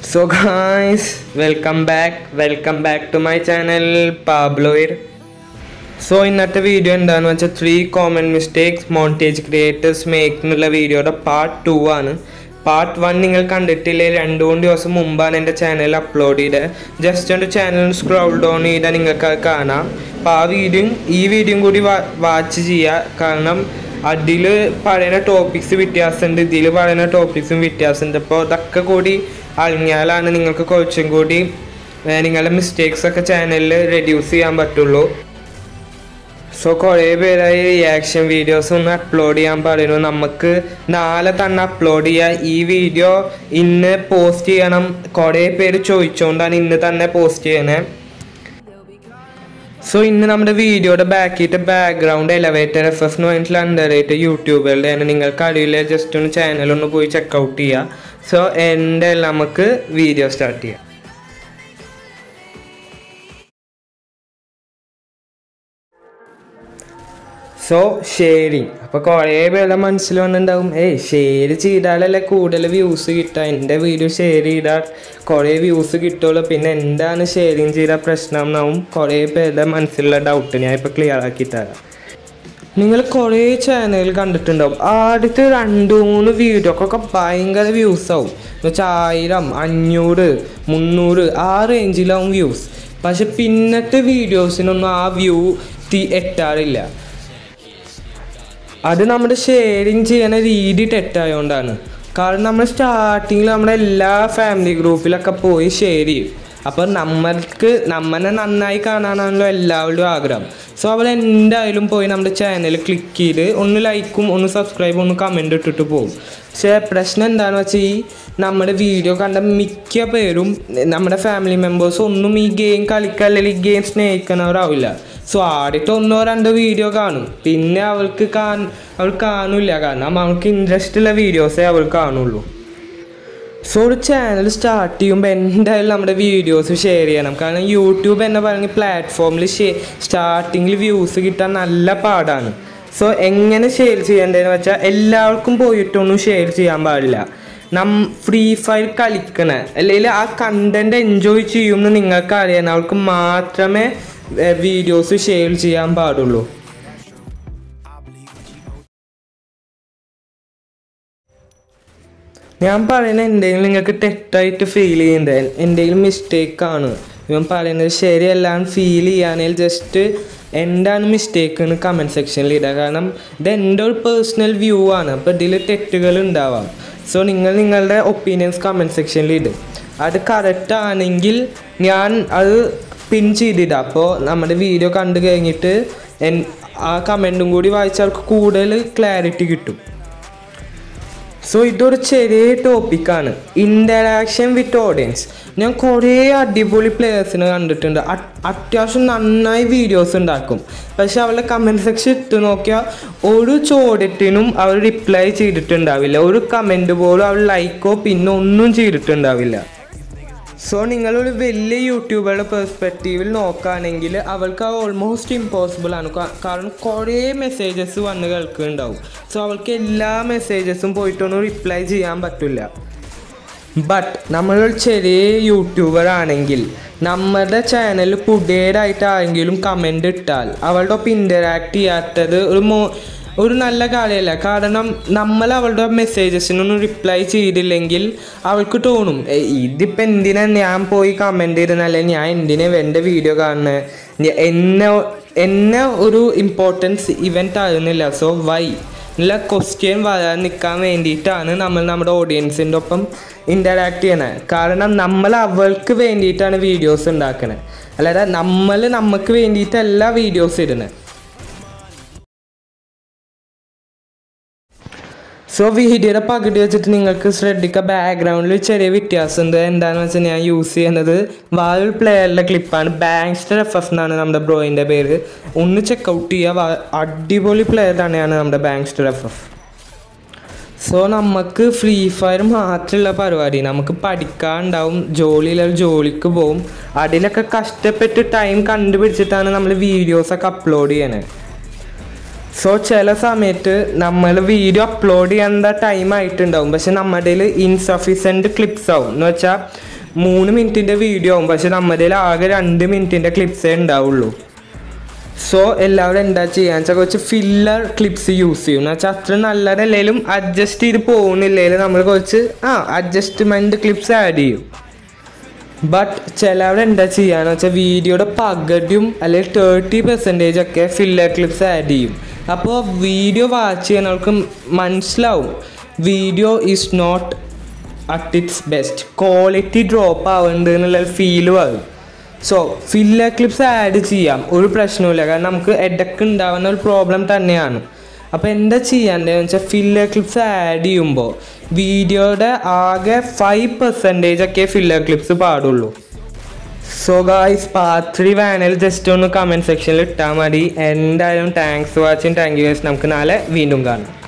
so guys welcome back welcome back to my channel പാബ്ലോയിർ so ഇന്നത്തെ video എന്താണെന്ന് വെച്ചാൽ three common mistakes montage creators make എന്നുള്ള വീഡിയോയുടെ പാർട്ട് ടു ആണ് പാർട്ട് വൺ നിങ്ങൾ കണ്ടിട്ടില്ലേ രണ്ട് മൂന്ന് ദിവസം മുമ്പാണ് എൻ്റെ ചാനൽ അപ്ലോഡ് ചെയ്തത് ജസ്റ്റ് എൻ്റെ ചാനൽ സ്ക്രോൾ ഡൗൺ ചെയ്താൽ നിങ്ങൾക്ക് അത് കാണാം അപ്പോൾ ആ വീഡിയോ ഈ വീഡിയോയും കൂടി വാച്ച് ചെയ്യുക കാരണം അതിൽ പറയുന്ന ടോപ്പിക്സ് വ്യത്യാസമുണ്ട് ഇതിൽ പറയുന്ന ടോപ്പിക്സും വ്യത്യാസമുണ്ട് അപ്പോൾ ഇതൊക്കെ കൂടി അറിഞ്ഞാലാണ് നിങ്ങൾക്ക് കുറച്ചും കൂടി ഏർ നിങ്ങളുടെ മിസ്റ്റേക്സ് ഒക്കെ ചാനലിൽ റെഡ്യൂസ് ചെയ്യാൻ പറ്റുള്ളൂ സോ കുറേ പേരായി റിയാക്ഷൻ വീഡിയോസ് ഒന്ന് അപ്ലോഡ് ചെയ്യാൻ പറയുന്നു നമുക്ക് നാളെ തന്നെ അപ്ലോഡ് ചെയ്യുക ഈ വീഡിയോ ഇന്ന് പോസ്റ്റ് ചെയ്യണം കുറേ പേര് ചോദിച്ചുകൊണ്ടാണ് ഇന്ന് തന്നെ പോസ്റ്റ് ചെയ്യണേ സോ ഇന്ന് നമ്മുടെ വീഡിയോയുടെ ബാക്കിയിട്ട് ബാക്ക്ഗ്രൗണ്ട് എലവേറ്റർ എഫ് എഫ് എന്ന് പറഞ്ഞിട്ടുള്ള അണ്ടറേറ്റ് യൂട്യൂബുകളുടെ ആണ് നിങ്ങൾക്ക് അറിയില്ല ജസ്റ്റ് ഒന്ന് ചാനൽ ഒന്ന് പോയി ചെക്കൗട്ട് ചെയ്യുക സോ എൻ്റെ നമുക്ക് വീഡിയോ സ്റ്റാർട്ട് ചെയ്യാം സോ ഷെയറിങ് അപ്പോൾ കുറേ പേരുടെ മനസ്സിൽ വന്നിട്ടുണ്ടാവും ഏയ് ഷെയർ ചെയ്താലല്ലേ കൂടുതൽ വ്യൂസ് കിട്ടുക എൻ്റെ വീഡിയോ ഷെയർ ചെയ്താൽ കുറേ വ്യൂസ് കിട്ടുള്ളൂ പിന്നെ എന്താണ് ഷെയറിങ് ചെയ്താൽ പ്രശ്നം എന്നാവും കുറേ പേരുടെ മനസ്സിലുള്ള ഡൗട്ട് ഞാൻ ഇപ്പോൾ ക്ലിയർ ആക്കി തരാം നിങ്ങൾ കുറേ ചാനൽ കണ്ടിട്ടുണ്ടാവും ആദ്യത്തെ രണ്ട് മൂന്ന് വീഡിയോക്കൊക്കെ ഭയങ്കര വ്യൂസ് ആവും എന്ന് വെച്ചാൽ ആയിരം അഞ്ഞൂറ് മുന്നൂറ് ആ റേഞ്ചിലാവും വ്യൂസ് പക്ഷെ പിന്നത്തെ വീഡിയോസിനൊന്നും ആ വ്യൂ തീ എത്താറില്ല അത് നമ്മുടെ ഷെയറിങ് ചെയ്യുന്ന രീതി തെറ്റായതുകൊണ്ടാണ് കാരണം നമ്മൾ സ്റ്റാർട്ടിങ്ങിൽ നമ്മുടെ എല്ലാ ഫാമിലി ഗ്രൂപ്പിലൊക്കെ പോയി ഷെയർ ചെയ്യും അപ്പോൾ നമ്മൾക്ക് നമ്മനെ നന്നായി കാണാനാണല്ലോ എല്ലാവരുടെയും ആഗ്രഹം സോ അവർ എന്തായാലും പോയി നമ്മുടെ ചാനൽ ക്ലിക്ക് ചെയ്ത് ഒന്ന് ലൈക്കും ഒന്ന് സബ്സ്ക്രൈബും ഒന്ന് കമൻറ്റ് ഇട്ടിട്ട് പോകും പക്ഷേ പ്രശ്നം എന്താണെന്ന് വെച്ചാൽ ഈ നമ്മുടെ വീഡിയോ കണ്ട മിക്ക പേരും നമ്മുടെ ഫാമിലി മെമ്പേഴ്സ് ഒന്നും ഈ ഗെയിം കളിക്കുക അല്ലെങ്കിൽ ഈ ഗെയിം സ്നേഹിക്കുന്നവരാവില്ല സോ ആദ്യത്തെ ഒന്നോ രണ്ടോ വീഡിയോ കാണും പിന്നെ അവൾക്ക് കാ അവൾ കാണില്ല കാരണം അവൾക്ക് ഇൻട്രസ്റ്റ് ഉള്ള വീഡിയോസേ അവൾ കാണുള്ളൂ സോ ഒരു ചാനൽ സ്റ്റാർട്ട് ചെയ്യുമ്പോൾ എന്തായാലും നമ്മുടെ വീഡിയോസ് ഷെയർ ചെയ്യണം കാരണം യൂട്യൂബ് എന്ന പറയുന്ന പ്ലാറ്റ്ഫോമിൽ സ്റ്റാർട്ടിങ്ങിൽ വ്യൂസ് കിട്ടാൻ നല്ല പാടാണ് സോ എങ്ങനെ ഷെയർ ചെയ്യേണ്ടതെന്ന് വെച്ചാൽ എല്ലാവർക്കും പോയിട്ടൊന്നും ഷെയർ ചെയ്യാൻ പാടില്ല നം ഫ്രീ ഫയർ കളിക്കണ അല്ലെങ്കിൽ ആ കണ്ടന്റ് എൻജോയ് ചെയ്യുമെന്ന് നിങ്ങൾക്ക് അറിയാൻ അവർക്ക് മാത്രമേ വീഡിയോസ് ഷെയർ ചെയ്യാൻ പാടുള്ളൂ ഞാൻ പറയുന്നത് എന്തെങ്കിലും നിങ്ങൾക്ക് തെറ്റായിട്ട് ഫീൽ ചെയ്യുന്നത് എന്തെങ്കിലും മിസ്റ്റേക്കാണ് ഇവൻ പറയുന്നത് ശരിയല്ലാന്ന് ഫീൽ ചെയ്യാണെങ്കിൽ ജസ്റ്റ് എന്താണ് മിസ്റ്റേക്ക് എന്ന് കമൻറ്റ് സെക്ഷനിൽ ഇടുക കാരണം ഇത് എൻ്റെ ഒരു പേഴ്സണൽ വ്യൂ ആണ് അപ്പോൾ ഇതിൽ തെറ്റുകൾ ഉണ്ടാവാം സോ നിങ്ങൾ നിങ്ങളുടെ ഒപ്പീനിയൻസ് കമൻറ്റ് സെക്ഷനിൽ ഇടും അത് കറക്റ്റ് ആണെങ്കിൽ ഞാൻ അത് പിൻ ചെയ്തിടാം അപ്പോൾ നമ്മുടെ വീഡിയോ കണ്ടു കഴിഞ്ഞിട്ട് എൻ ആ കമൻറ്റും കൂടി വായിച്ചാൽ അവർക്ക് കൂടുതൽ ക്ലാരിറ്റി കിട്ടും സോ ഇതൊരു ചെറിയ ടോപ്പിക്കാണ് ഇൻ്ററാക്ഷൻ വിത്ത് ഓഡിയൻസ് ഞാൻ കുറേ അടിപൊളി പ്ലെയേഴ്സിനെ കണ്ടിട്ടുണ്ട് അത്യാവശ്യം നന്നായി വീഡിയോസ് ഉണ്ടാക്കും പക്ഷെ അവളുടെ കമൻറ്റ് സെക്ഷൻ ഇട്ട് നോക്കിയാൽ ഒരു ചോദ്യത്തിനും അവർ റിപ്ലൈ ചെയ്തിട്ടുണ്ടാവില്ല ഒരു കമൻറ്റ് പോലും അവൾ ലൈക്കോ പിന്നെ ഒന്നും ചെയ്തിട്ടുണ്ടാവില്ല സോ നിങ്ങളൊരു വലിയ യൂട്യൂബറുടെ പെർസ്പെക്റ്റീവിൽ നോക്കുകയാണെങ്കിൽ അവൾക്ക് അത് ഓൾമോസ്റ്റ് ഇമ്പോസിബിൾ ആണ് കാരണം കുറേ മെസ്സേജസ് വന്ന് കേൾക്കുന്നുണ്ടാവും സോ അവൾക്ക് എല്ലാ മെസ്സേജസും പോയിട്ടൊന്നും റിപ്ലൈ ചെയ്യാൻ പറ്റില്ല ബട്ട് നമ്മളൊരു ചെറിയ യൂട്യൂബർ ആണെങ്കിൽ നമ്മുടെ ചാനൽ പുതിയതായിട്ട് ആരെങ്കിലും കമൻ്റ് ഇട്ടാൽ അവളുടെ ഒപ്പം ഇൻ്ററാക്ട് ചെയ്യാത്തത് ഒരു മോ ഒരു നല്ല കാര്യമല്ല കാരണം നമ്മൾ അവളുടെ മെസ്സേജസിനൊന്നും റിപ്ലൈ ചെയ്തില്ലെങ്കിൽ അവൾക്ക് തോന്നും ഇതിപ്പോൾ എന്തിനാ ഞാൻ പോയി കമൻറ്റ് ചെയ്തെന്നല്ല ഞാൻ എന്തിനാ എൻ്റെ വീഡിയോ കാണുന്നത് എന്നെ എന്നെ ഒരു ഇമ്പോർട്ടൻസ് ഇവൻ്റ് ആകുന്നില്ല സോ വൈ നല്ല ക്വസ്റ്റ്യൻ വരാൻ നിൽക്കാൻ വേണ്ടിയിട്ടാണ് നമ്മൾ നമ്മുടെ ഓഡിയൻസിൻ്റെ ഒപ്പം ഇൻ്ററാക്ട് ചെയ്യണത് കാരണം നമ്മൾ അവൾക്ക് വേണ്ടിയിട്ടാണ് വീഡിയോസ് ഉണ്ടാക്കുന്നത് അല്ലാതെ നമ്മൾ നമുക്ക് വേണ്ടിയിട്ടല്ല വീഡിയോസ് ഇടുന്നത് സോ വീഡിയോയുടെ പകുതി വെച്ചിട്ട് നിങ്ങൾക്ക് ശ്രദ്ധിക്കുക ബാക്ക്ഗ്രൗണ്ടിൽ ചെറിയ വ്യത്യാസമുണ്ട് എന്താണെന്ന് വെച്ചാൽ ഞാൻ യൂസ് ചെയ്യുന്നത് വേറൊരു പ്ലെയറുടെ ക്ലിപ്പാണ് ബാങ്സ്റ്റർ എഫ് എഫ് എന്നാണ് നമ്മുടെ ബ്രോയിൻ്റെ പേര് ഒന്ന് ചെക്കൗട്ട് ചെയ്യുക അടിപൊളി പ്ലെയർ തന്നെയാണ് നമ്മുടെ ബാങ്സ്റ്റർ എഫ് എഫ് സോ നമുക്ക് ഫ്രീ ഫയർ മാത്രമുള്ള പരിപാടി നമുക്ക് പഠിക്കാനുണ്ടാവും ജോലിയിലുള്ള ജോലിക്ക് പോവും അതിലൊക്കെ കഷ്ടപ്പെട്ട് ടൈം കണ്ടുപിടിച്ചിട്ടാണ് നമ്മൾ വീഡിയോസൊക്കെ അപ്ലോഡ് ചെയ്യണത് സോ ചില സമയത്ത് നമ്മൾ വീഡിയോ അപ്ലോഡ് ചെയ്യേണ്ട ടൈം ആയിട്ടുണ്ടാവും പക്ഷെ നമ്മുടെ ഇൻസഫിഷ്യൻറ്റ് ക്ലിപ്സ് ആവും എന്ന് വെച്ചാൽ മൂന്ന് മിനിറ്റിൻ്റെ വീഡിയോ ആവും പക്ഷെ നമ്മുടെ ആകെ രണ്ട് മിനിറ്റിൻ്റെ ക്ലിപ്സേ ഉണ്ടാവുള്ളൂ സോ എല്ലാവരും എന്താ ചെയ്യാന്ന് വെച്ചാൽ കുറച്ച് ഫില്ലർ ക്ലിപ്സ് യൂസ് ചെയ്യും എന്ന് വെച്ചാൽ അത്ര നല്ലതല്ലേലും അഡ്ജസ്റ്റ് ചെയ്ത് പോകുന്നില്ലേലും നമ്മൾ കുറച്ച് ആ അഡ്ജസ്റ്റ്മെൻറ്റ് ക്ലിപ്സ് ആഡ് ചെയ്യും ബട്ട് ചിലവിടെ എന്താ ചെയ്യാന്ന് വെച്ചാൽ വീഡിയോയുടെ പകുതിയും അല്ലെങ്കിൽ തേർട്ടി പെർസെൻറ്റേജ് ഒക്കെ ഫില്ലർ ക്ലിപ്സ് ആഡ് ചെയ്യും അപ്പോൾ വീഡിയോ വാച്ച് ചെയ്യുന്നവർക്ക് മനസ്സിലാവും video is not at its best quality drop ആവുന്നുണ്ട് എന്നുള്ള ഫീൽ വരും സോ ഫില്ലർ ക്ലിപ്സ് ആഡ് ചെയ്യാം ഒരു പ്രശ്നവുമില്ല കാരണം നമുക്ക് ഇടയ്ക്ക് ഉണ്ടാവുന്ന ഒരു പ്രോബ്ലം തന്നെയാണ് അപ്പോൾ എന്താ ചെയ്യേണ്ടതെന്ന് വെച്ചാൽ ഫില്ലർ ക്ലിപ്സ് ആഡ് ചെയ്യുമ്പോൾ വീഡിയോയുടെ ആകെ ഫൈവ് പെർസെൻറ്റേജ് ഒക്കെ ഫില്ലർ ക്ലിപ്സ് പാടുള്ളൂ സോ ഗായ്സ് പാർട്ട് ത്രീ വേണേൽ ജസ്റ്റ് ഒന്ന് കമൻറ്റ് സെക്ഷനിൽ ഇട്ടാൽ മതി എന്തായാലും thanks for watching thank you നമുക്ക് നാളെ വീണ്ടും കാണാം